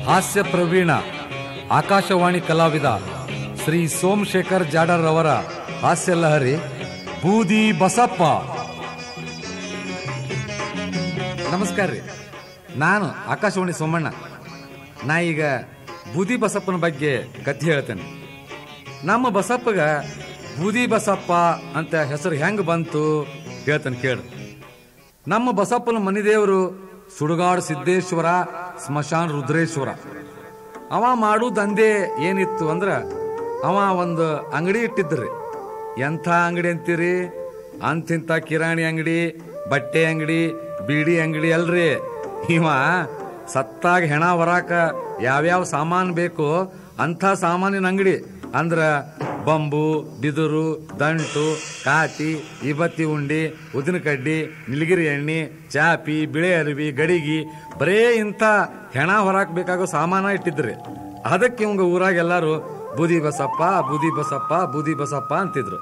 ಹಾಸ್ಯ ಪ್ರವೀಣ ಆಕಾಶವಾಣಿ ಕಲಾವಿದ ಶ್ರೀ ಸೋಮಶೇಖರ್ ಜಾಡರ್ ಅವರ ಹಾಸ್ಯ ಲಹರಿ ಬೂದಿ ಬಸಪ್ಪ ನಮಸ್ಕಾರ ರೀ ನಾನು ಆಕಾಶವಾಣಿ ಸೋಮಣ್ಣ ನಾ ಈಗ ಬೂದಿ ಬಸಪ್ಪನ ಬಗ್ಗೆ ಕಥೆ ಹೇಳ್ತೇನೆ ನಮ್ಮ ಬಸಪ್ಪಗ ಬೂದಿ ಬಸಪ್ಪ ಅಂತ ಹೆಸರು ಹೆಂಗ್ ಬಂತು ಹೇಳ್ತೇನೆ ಕೇಳು ನಮ್ಮ ಬಸಪ್ಪನ ಮನಿದೇವರು ಸುಡುಗಾಡು ಸಿದ್ದೇಶ್ವರ ಸ್ಮಶಾನ ರುದ್ರೇಶ್ವರ ಅವ ಮಾಡೋ ದಂಧೆ ಏನಿತ್ತು ಅಂದ್ರ ಅವ ಒಂದು ಅಂಗಡಿ ಇಟ್ಟಿದ್ರಿ ಎಂಥ ಅಂಗಡಿ ಅಂತೀರಿ ಅಂತಿಂತ ಕಿರಾಣಿ ಅಂಗಡಿ ಬಟ್ಟೆ ಅಂಗಡಿ ಬೀಡಿ ಅಂಗಡಿ ಅಲ್ರಿ ಇವ ಸತ್ತಾಗ ಹೆಣ ಹೊರಾಕ ಯಾವ್ಯಾವ ಸಾಮಾನ್ ಬೇಕೋ ಅಂಥ ಸಾಮಾನಿನ ಅಂಗಡಿ ಅಂದ್ರ ಬಂಬು ಬಿದುರು ದಂಟು ಕಾಟಿ ಇಬತ್ತಿ ಉಂಡಿ ಉದಿನ ಕಡ್ಡಿ ನಿಲಗಿರಿ ಎಣ್ಣೆ ಚಾಪಿ ಬಿಳೆ ಅರಿವಿ ಗಡಿಗಿ ಬರೇ ಇಂಥ ಹೆಣ ಹೊರಾಕ್ ಬೇಕಾಗೋ ಸಾಮಾನ ಇಟ್ಟಿದ್ರಿ ಅದಕ್ಕೆ ಇವಂಗ ಊರಾಗ ಎಲ್ಲಾರು ಬೂದಿ ಬಸಪ್ಪ ಬೂದಿ ಬಸಪ್ಪ ಬೂದಿ ಬಸಪ್ಪ ಅಂತಿದ್ರು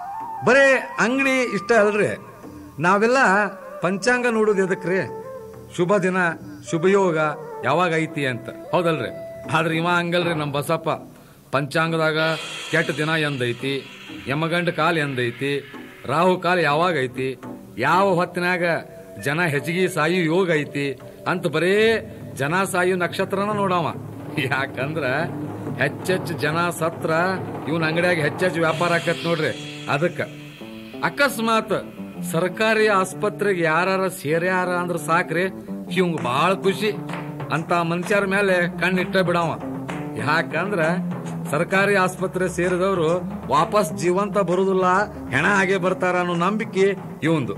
ಬರೇ ಅಂಗಡಿ ಇಷ್ಟ ಅಲ್ರಿ ನಾವೆಲ್ಲ ಪಂಚಾಂಗ ನೋಡೋದು ಎದಕ್ರಿ ಶುಭ ದಿನ ಶುಭಯೋಗ ಯಾವಾಗ ಐತಿ ಅಂತ ಹೌದಲ್ರಿ ಆದ್ರೆ ಇವ ಹಂಗಲ್ರಿ ನಮ್ಮ ಬಸಪ್ಪ ಪಂಚಾಂಗದಾಗ ಕೆಟ್ಟ ದಿನ ಎಂದೈತಿ ಯಮಗಂಡ ಕಾಲ ಎಂದೈತಿ ರಾಹು ಕಾಲ ಯಾವಾಗ ಐತಿ ಯಾವ ಹೊತ್ತಿನಾಗ ಜನ ಹೆಚ್ಚಿಗೆ ಸಾಯು ಯೋಗ ಐತಿ ಅಂತ ಬರೇ ಜನ ಸಾಯು ನಕ್ಷತ್ರನ ನೋಡವ ಯಾಕಂದ್ರ ಹೆಚ್ಚೆಚ್ಚು ಜನ ಸತ್ರ ಇವನ್ ಅಂಗಡಿಯಾಗ ಹೆಚ್ಚೆಚ್ಚು ವ್ಯಾಪಾರ ಆಕತ್ ನೋಡ್ರಿ ಅದಕ್ಕ ಅಕಸ್ಮಾತ್ ಸರ್ಕಾರಿ ಆಸ್ಪತ್ರೆಗೆ ಯಾರ ಸೇರ್ಯಾರ ಅಂದ್ರ ಸಾಕ್ರಿ ಇವಂಗ ಬಾಳ ಖುಷಿ ಅಂತ ಮನುಷ್ಯರ ಮೇಲೆ ಕಣ್ಣಿಟ್ಟ ಬಿಡವ ಯಾಕಂದ್ರ ಸರ್ಕಾರಿ ಆಸ್ಪತ್ರೆ ಸೇರಿದವರು ವಾಪಸ್ ಜೀವಂತ ಬರುದಿಲ್ಲ ಹೆಣ ಹಾಗೆ ಬರ್ತಾರ ಅನ್ನೋ ನಂಬಿಕೆ ಇವಂದು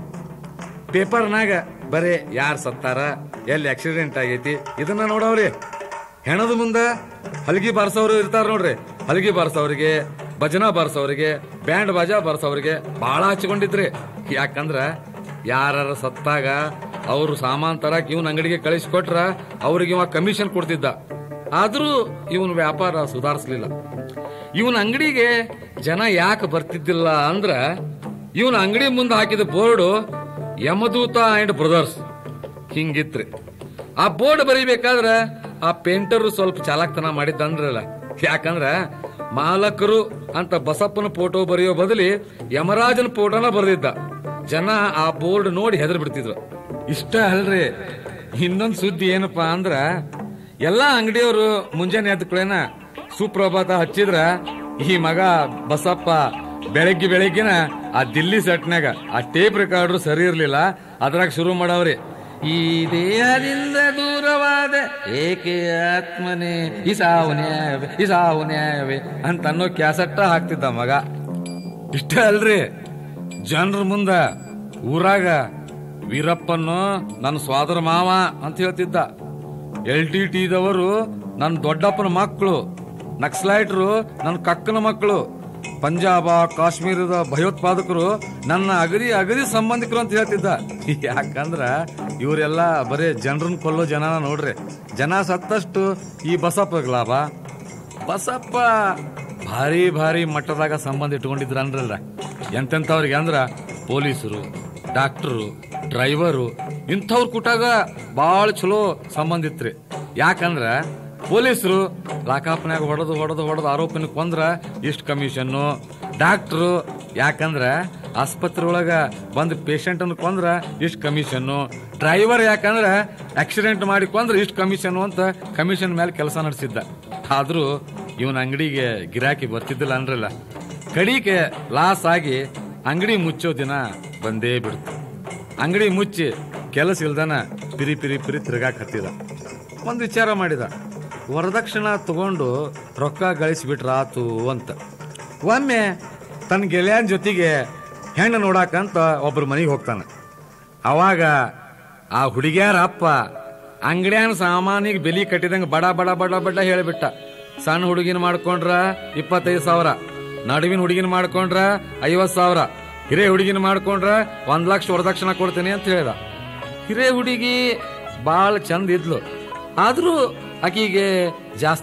ಪೇಪರ್ನಾಗ ಬರೇ ಯಾರ್ ಸತ್ತಾರ ಎಲ್ಲಿ ಆಕ್ಸಿಡೆಂಟ್ ಆಗೈತಿ ಇದನ್ನ ನೋಡವ್ರಿ ಹೆಣದ ಮುಂದ ಹಲಗಿ ಬಾರ್ಸೋರು ಇರ್ತಾರ ನೋಡ್ರಿ ಹಲಗಿ ಬಾರ್ಸೋರಿಗೆ ಭಜನಾ ಬಾರ್ಸೋರಿಗೆ ಬ್ಯಾಂಡ್ ಬಾಜಾ ಬಾರ್ಸೋರಿಗೆ ಬಹಳ ಹಚ್ಕೊಂಡಿದ್ರಿ ಯಾಕಂದ್ರ ಯಾರ ಸತ್ತಾಗ ಅವ್ರು ಸಾಮಾನ್ ತರಕ್ ಇವನ್ ಅಂಗಡಿಗೆ ಕಳಿಸ್ಕೊಟ್ರ ಅವ್ರಿಗೆ ಇವ ಕಮಿಷನ್ ಕೊಡ್ತಿದ್ದ ಆದ್ರೂ ಇವನ್ ವ್ಯಾಪಾರ ಸುಧಾರಿಸ್ಲಿಲ್ಲ ಇವನ್ ಅಂಗಡಿಗೆ ಜನ ಯಾಕೆ ಬರ್ತಿದ್ದಿಲ್ಲ ಅಂದ್ರ ಇವನ್ ಅಂಗಡಿ ಮುಂದೆ ಹಾಕಿದ ಬೋರ್ಡು ಯಮದೂತ ಅಂಡ್ ಬ್ರದರ್ಸ್ ಹಿಂಗಿತ್ರಿ ಆ ಬೋರ್ಡ್ ಬರೀಬೇಕಾದ್ರ ಆ ಪೇಂಟರ್ ಸ್ವಲ್ಪ ಚಾಲಾಕ್ತನ ಮಾಡಿದ್ದಂದ್ರಲ್ಲ ಯಾಕಂದ್ರ ಮಾಲಕರು ಅಂತ ಬಸಪ್ಪನ ಫೋಟೋ ಬರೆಯೋ ಬದಲಿ ಯಮರಾಜನ ಫೋಟೋನ ಬರೆದಿದ್ದ ಜನ ಆ ಬೋರ್ಡ್ ನೋಡಿ ಹೆದರ್ ಬಿಡ್ತಿದ್ರು ಇಷ್ಟ ಅಲ್ರಿ ಇನ್ನೊಂದ್ ಸುದ್ದಿ ಏನಪ್ಪಾ ಅಂದ್ರ ಎಲ್ಲಾ ಅಂಗಡಿಯವರು ಮುಂಜಾನೆ ಎದ್ದ ಕೂಡಲೇನ ಸುಪ್ರಭಾತ ಹಚ್ಚಿದ್ರ ಈ ಮಗ ಬಸಪ್ಪ ಬೆಳಗ್ಗೆ ಬೆಳಗ್ಗಿನ ಆ ದಿಲ್ಲಿ ಸೆಟ್ನಾಗ ಆ ಟೇಪ್ ರೆಕಾರ್ಡ್ರು ಸರಿ ಇರ್ಲಿಲ್ಲ ಅದ್ರಾಗ ಶುರು ಮಾಡವ್ರಿ ಈ ದೇಹದಿಂದ ದೂರವಾದ ಏಕೆ ಆತ್ಮನೇ ಈ ಸಾವು ನ್ಯಾಯವೇ ಈ ಸಾವು ನ್ಯಾಯವೇ ಅಂತ ಅನ್ನೋ ಕ್ಯಾಸೆಟ್ಟ ಹಾಕ್ತಿದ್ದ ಮಗ ಇಷ್ಟ ಅಲ್ರಿ ಜನರ ಮುಂದ ಊರಾಗ ವೀರಪ್ಪನ್ನು ನನ್ನ ಸ್ವಾದರ ಮಾವ ಅಂತ ಹೇಳ್ತಿದ್ದ ಎಲ್ ಟಿ ಟಿದವರು ನನ್ನ ದೊಡ್ಡಪ್ಪನ ಮಕ್ಕಳು ನಕ್ಸಲೈಟ್ರು ನನ್ನ ಕಕ್ಕನ ಮಕ್ಕಳು ಪಂಜಾಬ ಕಾಶ್ಮೀರದ ಭಯೋತ್ಪಾದಕರು ನನ್ನ ಅಗದಿ ಅಗದಿ ಸಂಬಂಧಿಕರು ಅಂತ ಹೇಳ್ತಿದ್ದ ಯಾಕಂದ್ರ ಇವರೆಲ್ಲ ಬರೇ ಜನರನ್ನ ಕೊಲ್ಲೋ ಜನನ ನೋಡ್ರಿ ಜನ ಸತ್ತಷ್ಟು ಈ ಬಸಪ್ಪಗ್ ಲಾಭ ಬಸಪ್ಪ ಭಾರಿ ಭಾರಿ ಮಟ್ಟದಾಗ ಸಂಬಂಧ ಇಟ್ಕೊಂಡಿದ್ರ ಅಂದ್ರಲ್ಲ ಎಂತೆಂಥವ್ರಿಗೆ ಅಂದ್ರ ಪೊಲೀಸರು ಡಾಕ್ಟರು ಡ್ರೈವರು ಇಂಥವ್ರ ಕೂಟಾಗ ಭಾಳ ಚಲೋ ಸಂಬಂಧ ಇತ್ರಿ ಯಾಕಂದ್ರ ಪೊಲೀಸರು ಲಾಕಾಪ್ನ್ಯಾಗ ಹೊಡೆದು ಹೊಡೆದು ಹೊಡೆದು ಆರೋಪಿನ ಕೊಂದ್ರ ಇಷ್ಟ ಕಮಿಷನ್ನು ಡಾಕ್ಟ್ರು ಯಾಕಂದ್ರ ಆಸ್ಪತ್ರೆ ಒಳಗ ಬಂದ್ ಪೇಷಂಟ್ ಅನ್ನು ಕೊಂದ್ರ ಇಷ್ಟ ಕಮಿಷನ್ನು ಡ್ರೈವರ್ ಯಾಕಂದ್ರ ಆಕ್ಸಿಡೆಂಟ್ ಮಾಡಿ ಕೊಂದ್ರ ಇಷ್ಟ ಕಮಿಷನ್ ಅಂತ ಕಮಿಷನ್ ಮೇಲೆ ಕೆಲಸ ನಡೆಸಿದ್ದ ಆದ್ರೂ ಇವನ್ ಅಂಗಡಿಗೆ ಗಿರಾಕಿ ಬರ್ತಿದ್ದಿಲ್ಲ ಅಂದ್ರಲ್ಲ ಕಡಿಗೆ ಲಾಸ್ ಆಗಿ ಅಂಗಡಿ ಮುಚ್ಚೋ ದಿನ ಬಂದೇ ಬಿಡ್ತು ಅಂಗಡಿ ಮುಚ್ಚಿ ಕೆಲಸ ಇಲ್ದನ ಪಿರಿ ಪಿರಿ ಪಿರಿ ತಿರ್ಗಾಕ್ ಹತ್ತಿದ ಒಂದ್ ವಿಚಾರ ಮಾಡಿದ ವರದಕ್ಷಿಣ ತಗೊಂಡು ರೊಕ್ಕ ಗಳಿಸ್ಬಿಟ್ರಾತು ಅಂತ ಒಮ್ಮೆ ತನ್ನ ಗೆಳೆಯನ ಜೊತೆಗೆ ಹೆಣ್ಣು ನೋಡಾಕಂತ ಒಬ್ರ ಮನೆಗೆ ಹೋಗ್ತಾನೆ ಅವಾಗ ಆ ಹುಡುಗ್ಯಾರ ಅಪ್ಪ ಅಂಗಡಿಯನ್ ಸಾಮಾನಿಗೆ ಬೆಲಿ ಕಟ್ಟಿದಂಗ ಬಡ ಬಡ ಬಡ ಬಡ ಹೇಳಿಬಿಟ್ಟ ಸಣ್ಣ ಹುಡುಗಿನ ಮಾಡ್ಕೊಂಡ್ರ ಇಪ್ಪತ್ತೈದು ಸಾವಿರ ನಡುವಿನ ಹುಡುಗಿನ ಮಾಡ್ಕೊಂಡ್ರ ಐವತ್ ಸಾವಿರ ಹಿರೇ ಹುಡುಗಿನ ಮಾಡ್ಕೊಂಡ್ರ ಒಂದ್ ಲಕ್ಷ ವರದಕ್ಷಿಣ ಕೊಡ್ತೀನಿ ಅಂತ ಹೇಳ್ದ ಹಿರೇ ಹುಡುಗಿ ಬಾಳ ಚಂದ ಇದ್ಲು ಆದ್ರೂ ಆಕಿಗೆ ಜಾಸ್ತಿ